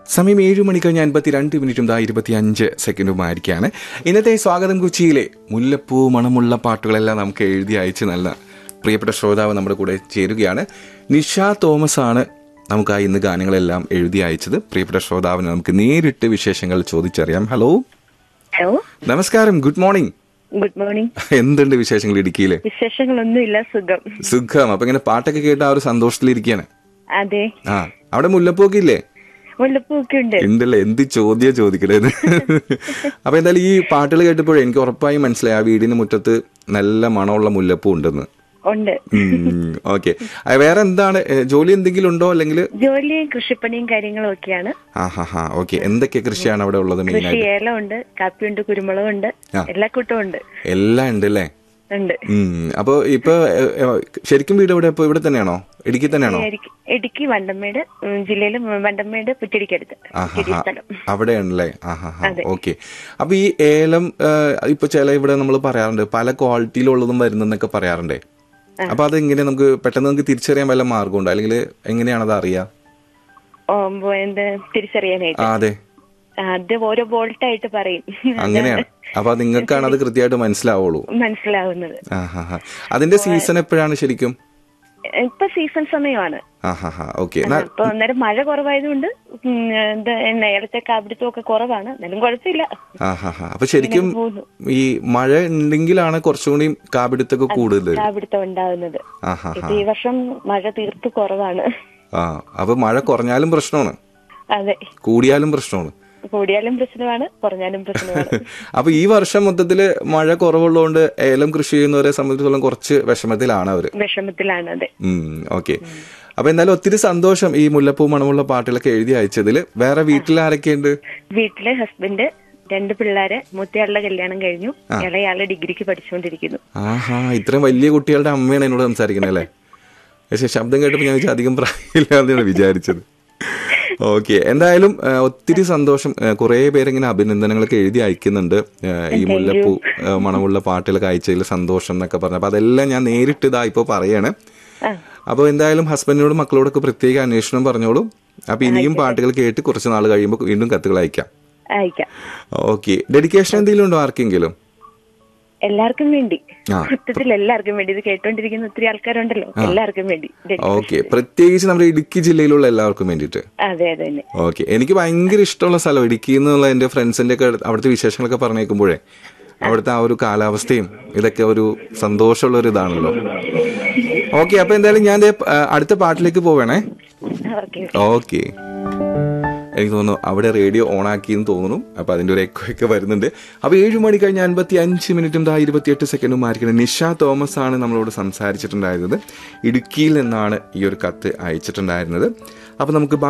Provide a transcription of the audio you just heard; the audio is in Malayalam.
സമയം ഏഴ് മണി കഴിഞ്ഞ് അൻപത്തി രണ്ട് മിനിറ്റും ദാ ഇരുപത്തി അഞ്ച് സെക്കൻഡുമായിരിക്കാണ് ഇന്നത്തെ സ്വാഗതം കൊച്ചിയിലെ മുല്ലപ്പൂ മണമുള്ള പാട്ടുകളെല്ലാം നമുക്ക് എഴുതി അയച്ച് നല്ല പ്രിയപ്പെട്ട ശ്രോതാവ് നമ്മുടെ കൂടെ ചേരുകയാണ് നിഷ തോമസ് ആണ് നമുക്കായി ഇന്ന് ഗാനങ്ങളെല്ലാം എഴുതി അയച്ചത് പ്രിയപ്പെട്ട ശ്രോതാവിന് നമുക്ക് നേരിട്ട് വിശേഷങ്ങൾ ചോദിച്ചറിയാം ഹലോ ഹലോ നമസ്കാരം ഗുഡ് മോർണിംഗ് ഗുഡ് മോർണിംഗ് എന്തുണ്ട് വിശേഷങ്ങൾ ഇടുക്കിയില് വിശേഷങ്ങളൊന്നുമില്ല സുഖം സുഖം അപ്പൊ ഇങ്ങനെ പാട്ടൊക്കെ കേട്ട് ആ ഒരു സന്തോഷത്തിലിരിക്കുകയാണ് അതെ ആ അവിടെ മുല്ലപ്പൂക്കെ ഇല്ലേ മുല്ലപ്പൂക്കെ ഉണ്ട് ഉണ്ടല്ലേ എന്ത് ചോദ്യം ചോദിക്കണേന്ന് അപ്പൊ എന്തായാലും ഈ പാട്ടുകൾ കേട്ടപ്പോഴേ എനിക്ക് ഉറപ്പായും മനസ്സിലായി ആ വീടിന് മുറ്റത്ത് നല്ല മണമുള്ള മുല്ലപ്പൂ ഉണ്ടെന്ന് ഉണ്ട് ഓക്കെ വേറെ എന്താണ് ഏ, ജോലി എന്തെങ്കിലും ഉണ്ടോ അല്ലെങ്കിൽ ജോലിയും കൃഷിപ്പണിയും കാര്യങ്ങളും ഒക്കെയാണ് ആ ഹാ ഹാ ഓക്കെ എന്തൊക്കെ കൃഷിയാണ് അവിടെ ഉള്ളത് മെയിൻ കൃഷി ആയിട്ട് ഏലമുണ്ട് കാപ്പിയുണ്ട് കുരുമുളകുണ്ട് ആ. എല്ലാ കൂട്ടവും ഉണ്ട് എല്ലാം ഉണ്ട് അല്ലേ ഉണ്ട് ഉം. അപ്പൊ ഇപ്പൊ ഏ, ഏ, ശരിക്കും വീട് എവിടെ ഇപ്പൊ ഇവിടെ തന്നെയാണോ ഇടുക്കി തന്നെയാണോ ഇടുക്കി- ഇടുക്കി വണ്ടമേട് ഉം, ജില്ലയിലെ വണ്ടമേട് പുറ്റടിക്കടുത്ത് പുറ്റടി ആഹാ സ്ഥലം അവിടെയാണല്ലേ ആഹാ ഓക്കെ അപ്പൊ ഈ ഏലം ഏ, ഇപ്പൊ ചില ഇവിടെ നമ്മൾ പറയാറുണ്ട് പല ക്വാളിറ്റിയിലുള്ളതും വരുന്നെന്നൊക്കെ പറയാറുണ്ടേ അപ്പൊ അതെങ്ങനെ നമുക്ക് പെട്ടെന്ന് നമുക്ക് തിരിച്ചറിയാൻ വല്ല മാർഗമുണ്ടോ അല്ലെങ്കിൽ എങ്ങനെയാണത് അറിയാ ഓ, ബോ- എന്ത് തിരിച്ചറിയാനായിട്ട് ആ അതെ അത് ഓരോ വോൾട്ട് ആയിട്ട് പറയും അങ്ങനെയാണ് അപ്പൊ നിങ്ങൾക്കാണ് അത് കൃത്യമായിട്ട് മനസ്സിലാവുള്ളൂ മനസ്സിലാവുന്നത് ആഹാ ഹാ അതിന്റെ സീസൺ എപ്പോഴാണ് ശരിക്കും ഇപ്പൊ സീസൺ സമയമാണ് ആഹാ ഹാ ഓക്കെ അപ്പൊ അന്നേരം മഴ കുറവായതുകൊണ്ട് ഉം, എന്താ നേരത്തെ കാപിടുത്തം ഒക്കെ കുറവാണ് എന്നാലും കുഴപ്പമില്ല ആഹാ ഹാ അപ്പൊ ശരിക്കും ഇങ്ങനെ പോകുന്നു. ഈ മഴ ഉണ്ടെങ്കിലാണ് കുറച്ചും കൂടി കാപിടുത്തൊക്കെ കൂടുതൽ കാപിടുത്തം ഉണ്ടാവുന്നത് ആഹാ ഇപ്പൊ ഈ വർഷം മഴ തീർത്ത് കുറവാണ് ആ അപ്പൊ മഴ കുറഞ്ഞാലും പ്രശ്നമാണ് അതെ കൂടിയാലും പ്രശ്നമാണ് കൂടിയാലും പ്രശ്നമാണ് കുറഞ്ഞാലും പ്രശ്നമാണ് അപ്പൊ ഈ വർഷം മൊത്തത്തില് മഴ കുറവുള്ളതുകൊണ്ട് ഏലം കൃഷി ചെയ്യുന്നവരെ സംബന്ധിച്ചിടത്തോളം കുറച്ച് വിഷമത്തിലാണ് അവര് വിഷമത്തിലാണ് അതെ ഓക്കെ അപ്പൊ എന്തായാലും ഒത്തിരി സന്തോഷം ഈ മുല്ലപ്പൂ മണമുള്ള പാട്ടുകളൊക്കെ എഴുതി അയച്ചതിൽ വേറെ വീട്ടിൽ ആരൊക്കെയുണ്ട് വീട്ടിലെ ഹസ്ബൻഡ് രണ്ട് പിള്ളേര് മൂത്തയാളുടെ കല്യാണം കഴിഞ്ഞു ഇളയാള് ഡിഗ്രിക്ക് പഠിച്ചുകൊണ്ടിരിക്കുന്നു ആഹാ ഇത്രയും വലിയ കുട്ടികളുടെ അമ്മയാണ് എന്നോട് സംസാരിക്കണേ അല്ലേ പക്ഷെ ശബ്ദം കേട്ടപ്പോൾ ഞാൻ വിചാരിച്ചു അധികം പ്രായമില്ല എന്നാണ് വിചാരിച്ചത് ഓക്കെ എന്തായാലും ആ, ഒത്തിരി സന്തോഷം ആ, കുറേ പേരിങ്ങനെ അഭിനന്ദനങ്ങളൊക്കെ എഴുതി അയക്കുന്നുണ്ട് ആ, ഈ മുല്ലപ്പൂ ആ, മണമുള്ള പാട്ടുകളൊക്കെ അയച്ചതിൽ സന്തോഷം എന്നൊക്കെ പറഞ്ഞു അപ്പൊ അതെല്ലാം ഞാൻ നേരിട്ട് ഇതാ ഇപ്പോൾ പറയാണ് ആ. അപ്പോൾ എന്തായാലും ഹസ്ബൻഡിനോടും മക്കളോടൊക്കെ പ്രത്യേക അന്വേഷണം പറഞ്ഞോളൂ അപ്പൊ ഇനിയും പാട്ടുകൾ കേട്ട് കുറച്ച് നാൾ കഴിയുമ്പോൾ വീണ്ടും കത്തുകൾ അയക്കാം അയക്കാം ഓക്കെ ഡെഡിക്കേഷൻ എന്തെങ്കിലും ഉണ്ടോ ആർക്കെങ്കിലും എല്ലാവർക്കും വേണ്ടി ആ. മൊത്തത്തിൽ എല്ലാവർക്കും വേണ്ടി ഇത് കേട്ടോണ്ടിരിക്കുന്ന ഒത്തിരി ആൾക്കാരുണ്ടല്ലോ എല്ലാവർക്കും വേണ്ടി ഓക്കെ പ്രത്യേകിച്ച് നമ്മുടെ ഇടുക്കി ജില്ലയിലുള്ള എല്ലാവർക്കും വേണ്ടിയിട്ട് അതെ അതെ തന്നെ ഓക്കെ എനിക്ക് ഭയങ്കര ഇഷ്ടമുള്ള സ്ഥലം ഇടുക്കി എന്നുള്ള എൻ്റെ ഫ്രണ്ട്സിന്റെ ഒക്കെ അവിടുത്തെ വിശേഷങ്ങളൊക്കെ പറഞ്ഞേക്കുമ്പോഴേ അവിടുത്തെ ആ ഒരു കാലാവസ്ഥയും ഇതൊക്കെ ഒരു സന്തോഷമുള്ള ഒരു ഇതാണല്ലോ ഓക്കെ അപ്പൊ എന്തായാലും ഞാൻ ദേ, ആ, അടുത്ത പാട്ടിലേക്ക് പോവേണേ ഓക്കെ ഓക്കെ എനിക്ക് തോന്നുന്നു അവിടെ റേഡിയോ ഓൺ ആക്കിയെന്ന് തോന്നുന്നു അപ്പൊ അതിന്റെ ഒരു എക്കോ ഒക്കെ വരുന്നുണ്ട് അപ്പൊ ഏഴ് മണി കഴിഞ്ഞ് അൻപത്തി അഞ്ച് മിനിറ്റും ദാ ഇരുപത്തിയെട്ട് സെക്കൻഡും ആയിരിക്കണം നിഷ തോമസ് ആണ് നമ്മളോട് സംസാരിച്ചിട്ടുണ്ടായിരുന്നത് ഇടുക്കിയിൽ നിന്നാണ് ഈ ഒരു കത്ത് അയച്ചിട്ടുണ്ടായിരുന്നത് അപ്പൊ നമുക്ക്